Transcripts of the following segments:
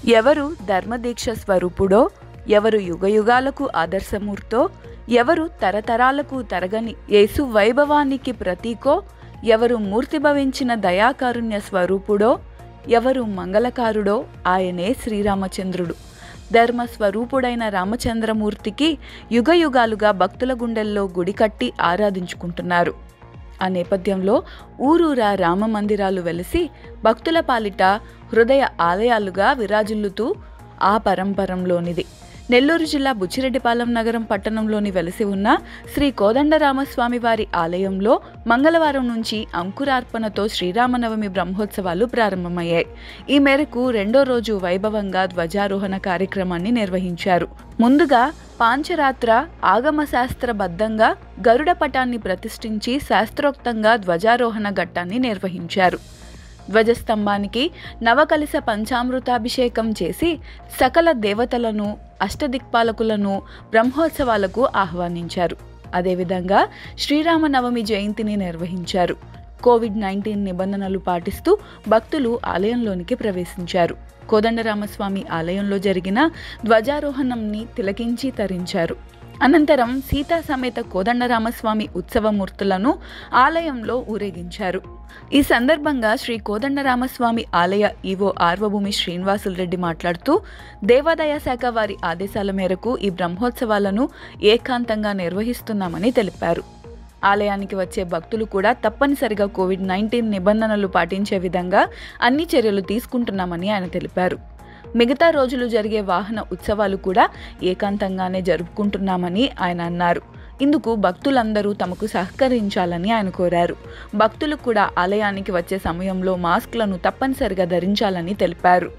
ఎవరు ధర్మదీక్ష స్వరూపుడో ఎవరు యుగయుగాలకు ఆదర్శమూర్తో ఎవరు తరతరాలకు తరగని యేసు వైభవానికి ప్రతీకో ఎవరు మూర్తిభవించిన దయాకారుణ్య స్వరూపుడో ఎవరు మంగళకారుడో ఆయనే శ్రీరామచంద్రుడు ధర్మ స్వరూపుడైన రామచంద్రమూర్తికి యుగయుగాలుగా భక్తుల గుండెల్లో గుడి కట్టి ఆరాధించుకుంటున్నారు ఆ నేపథ్యంలో ఊరూరా రామ మందిరాలు వెలిసి భక్తుల పాలిట హృదయ ఆలయాలుగా విరాజిల్లుతూ ఆ పరంపరంలోనిది నెల్లూరు జిల్లా బుచ్చిరెడ్డిపాలెం నగరం పట్టణంలోని వెలసి ఉన్న శ్రీ కోదండరామస్వామి వారి ఆలయంలో మంగళవారం నుంచి అంకురార్పణతో శ్రీరామనవమి బ్రహ్మోత్సవాలు ప్రారంభమయ్యాయి ఈ మేరకు రెండో రోజు వైభవంగా ధ్వజారోహణ కార్యక్రమాన్ని నిర్వహించారు ముందుగా పాంచరాత్ర ఆగమ శాస్త్రబద్ధంగా గరుడ పటాన్ని ప్రతిష్ఠించి శాస్త్రోక్తంగా ధ్వజారోహణ ఘట్టాన్ని నిర్వహించారు ధ్వజస్తంభానికి నవకలిస పంచామృతాభిషేకం చేసి సకల దేవతలను అష్టదిక్పాలకులను బ్రహ్మోత్సవాలకు ఆహ్వానించారు అదేవిధంగా శ్రీరామనవమి జయంతిని నిర్వహించారు కోవిడ్ నైన్టీన్ నిబంధనలు పాటిస్తూ భక్తులు ఆలయంలోనికి ప్రవేశించారు కోదండరామస్వామి ఆలయంలో జరిగిన ధ్వజారోహణంని తిలకించి తరించారు అనంతరం సీతా సమేత కోదండరామస్వామి ఉత్సవమూర్తులను ఆలయంలో ఊరేగించారు ఈ సందర్భంగా శ్రీ కోదండరామస్వామి ఆలయ ఈవో ఆర్వభూమి శ్రీనివాసులరెడ్డి మాట్లాడుతూ దేవాదాయ శాఖ వారి ఆదేశాల మేరకు ఈ బ్రహ్మోత్సవాలను ఏకాంతంగా నిర్వహిస్తున్నామని తెలిపారు ఆలయానికి వచ్చే భక్తులు కూడా తప్పనిసరిగా కోవిడ్ నైన్టీన్ నిబంధనలు పాటించే విధంగా అన్ని చర్యలు తీసుకుంటున్నామని ఆయన తెలిపారు మిగతా రోజులు జరిగే వాహన ఉత్సవాలు కూడా ఏకాంతంగానే జరుపుకుంటున్నామని ఆయన అన్నారు ఇందుకు భక్తులందరూ తమకు సహకరించాలని ఆయన కోరారు భక్తులు కూడా ఆలయానికి వచ్చే సమయంలో మాస్క్లను తప్పనిసరిగా ధరించాలని తెలిపారు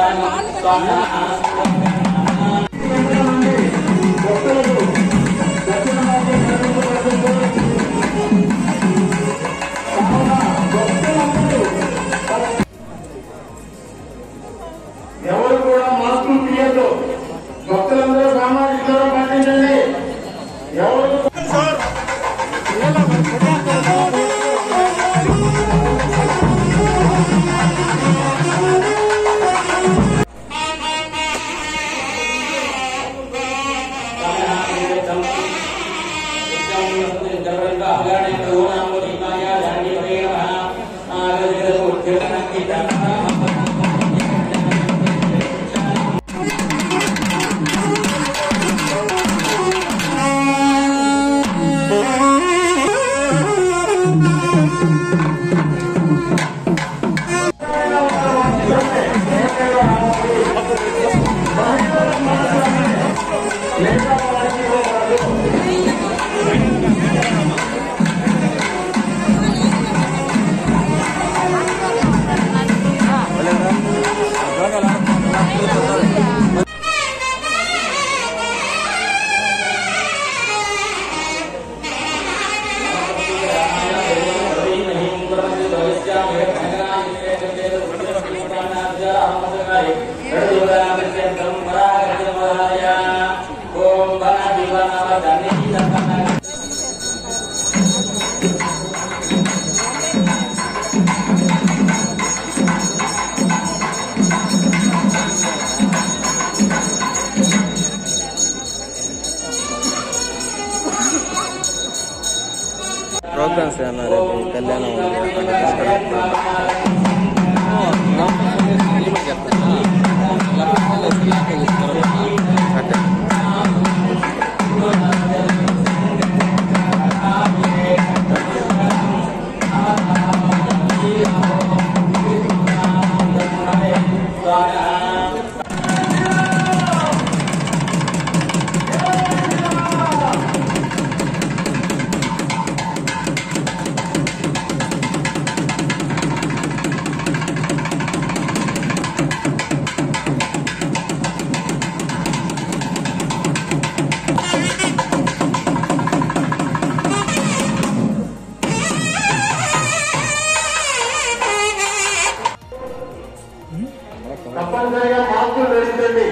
ఎవరు కూడా మాస్కులు తీయద్దు భక్తులందరూ సామాజిక దూరం పాటించండి ఎవరు ప్రోగ్రామ్స్ ఏమన్నా రేపు కళ్యాణం ఉంది అక్కడ తీసుకురా. అట్టే. తప్పనిసరిగా మాస్కులు ధరించండి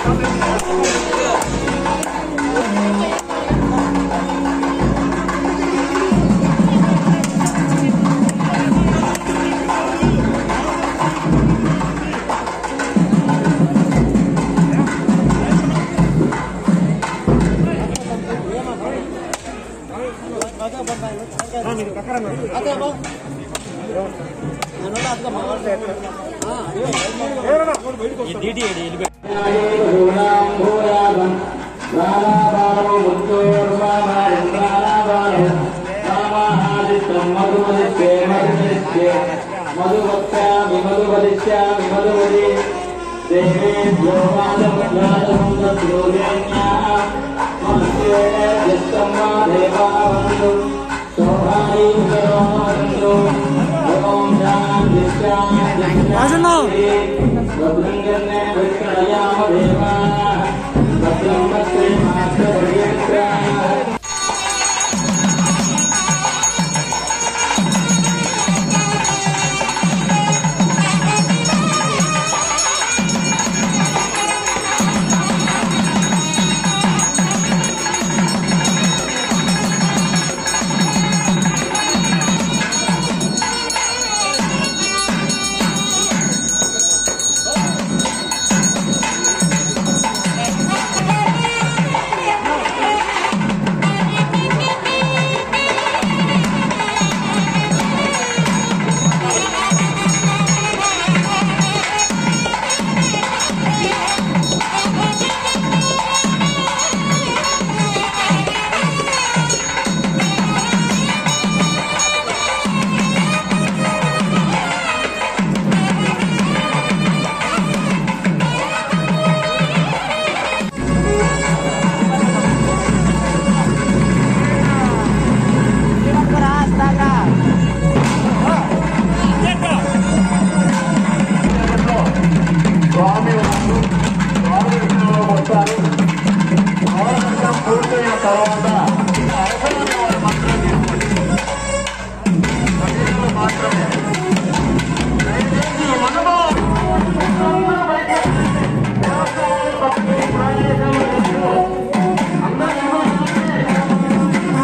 మధువక్ష్యామి మధువదిష్యామి మధువది దేవేభ్యో దేవావంతు శోభాయింకరోమంతు ఓం శాంతి శాంతి భద్రంగన్నే విష్ణయామ దేవా భద్రం భద్రే మాత్ర స్వామి వారు స్వామి వస్తారు అవసరం పూర్తయిన తర్వాత అవసరమైన వారు మాత్రమే తీసుకోండి సభ్యులు మాత్రమే దయచేసి ఈ అనుభవం అందరూ బయటకు రండి. దేవస్థానాలు పక్కకి ప్రవేశం లేదు. అందరూ ఇవ్వండి.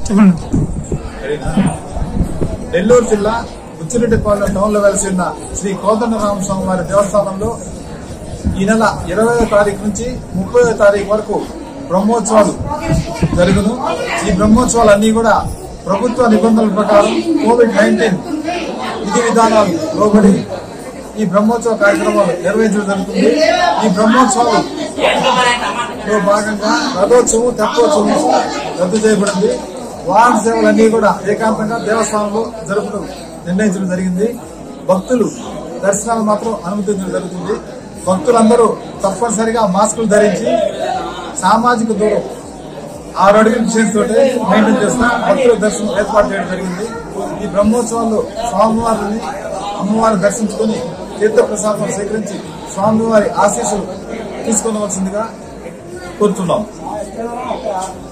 నెల్లూరు జిల్లా బుచ్చిరెడ్డిపాలెం టౌన్ లో వెలిసి ఉన్న శ్రీ కోదండరామ స్వామి వారి దేవస్థానంలో ఈ నెల ఇరవై తారీఖు నుంచి ముప్పై తారీఖు వరకు బ్రహ్మోత్సవాలు జరుగును ఈ బ్రహ్మోత్సవాలు అన్ని కూడా ప్రభుత్వ నిబంధనల ప్రకారం కోవిడ్ నైన్టీన్ విధి విధానాలు లోబడి ఈ బ్రహ్మోత్సవ కార్యక్రమాలు నిర్వహించడం జరుగుతుంది ఈ బ్రహ్మోత్సవాలు లో భాగంగా రథోత్సవం తెప్పోత్సవం రద్దు చేయబడింది వాహన సేవలన్నీ కూడా ఏకాంతంగా దేవస్థానంలో జరుపుతూ నిర్ణయించడం జరిగింది భక్తులు దర్శనాలు మాత్రం అనుమతించడం జరుగుతుంది భక్తులందరూ తప్పనిసరిగా మాస్కులు ధరించి సామాజిక దూరం ఆరు అడుగుల డిస్టెన్స్ తోటి మెయింటైన్ చేస్తూ భక్తుల దర్శనం ఏర్పాటు చేయడం జరిగింది ఈ బ్రహ్మోత్సవాల్లో స్వామివారిని అమ్మవారిని దర్శించుకుని తీర్థ ప్రసాదం స్వీకరించి స్వామివారి ఆశీస్సులు తీసుకునవలసిందిగా కోరుతున్నాం